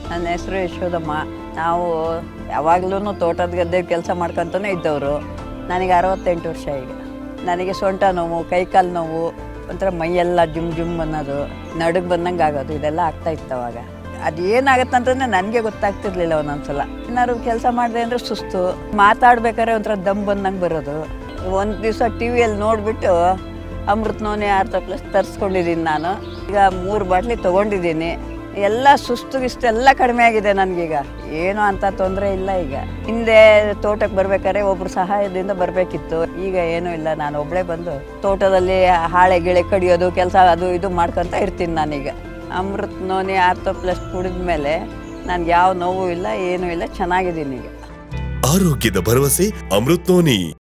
ನನ್ನ ಹೆಸರು ಯಶೋದಮ್ಮ ನಾವು ಯಾವಾಗ್ಲೂ ತೋಟದ ಗದ್ದೆ ಕೆಲಸ ಮಾಡ್ಕೊತಾನೆ ಇದ್ದವರು ನನಗೆ ಅರವತ್ತೆಂಟು ವರ್ಷ ಈಗ ನನಗೆ ಸೊಂಟ ನೋವು ಕೈಕಾಲು ನೋವು ಒಂಥರ ಮೈಯೆಲ್ಲ ಜುಮ್ ಜುಮ್ ಅನ್ನೋದು ನಡುಗೆ ಬಂದಂಗೆ ಆಗೋದು ಇದೆಲ್ಲ ಆಗ್ತಾ ಇತ್ತು ಅವಾಗ ಅದು ಏನಾಗತ್ತಂತಂದ್ರೆ ನನಗೆ ಗೊತ್ತಾಗ್ತಿರ್ಲಿಲ್ಲ ಒಂದೊಂದ್ಸಲ ಏನಾದ್ರು ಕೆಲಸ ಮಾಡಿದೆ ಅಂದರೆ ಸುಸ್ತು ಮಾತಾಡ್ಬೇಕಾದ್ರೆ ಒಂಥರ ದಮ್ ಬಂದಂಗೆ ಬರೋದು ಒಂದು ದಿವಸ ಟಿ ವಿಯಲ್ಲಿ ನೋಡಿಬಿಟ್ಟು ಅಮೃತ ನೋನೆ ಆರ್ತ ಪ್ಲಸ್ ತರಿಸ್ಕೊಂಡಿದ್ದೀನಿ ನಾನು ಈಗ ಮೂರು ಬಾಟ್ಲಿ ತೊಗೊಂಡಿದ್ದೀನಿ ಎಲ್ಲ ಸುಸ್ತು ಗಿಸ್ತು ಎಲ್ಲ ಕಡಿಮೆ ಆಗಿದೆ ನನಗೀಗ ಏನು ಅಂತ ತೊಂದರೆ ಇಲ್ಲ ಈಗ ಹಿಂದೆ ತೋಟಕ್ಕೆ ಬರ್ಬೇಕಾದ್ರೆ ಒಬ್ರು ಸಹಾಯದಿಂದ ಬರಬೇಕಿತ್ತು ಈಗ ಏನೂ ಇಲ್ಲ ನಾನು ಒಬ್ಬಳೇ ಬಂದು ತೋಟದಲ್ಲಿ ಹಾಳೆ ಗಿಳೆ ಕಡಿಯೋದು ಕೆಲಸ ಅದು ಇದು ಮಾಡ್ಕೊತ ಇರ್ತೀನಿ ನಾನೀಗ ಅಮೃತ ನೋನಿ ಆರ್ತೋ ಪ್ಲಸ್ ಕುಡಿದ ಮೇಲೆ ನನಗೆ ಯಾವ ನೋವು ಇಲ್ಲ ಏನೂ ಇಲ್ಲ ಚೆನ್ನಾಗಿದ್ದೀನಿ ಈಗ ಆರೋಗ್ಯದ ಭರವಸೆ ಅಮೃತ್ ನೋನಿ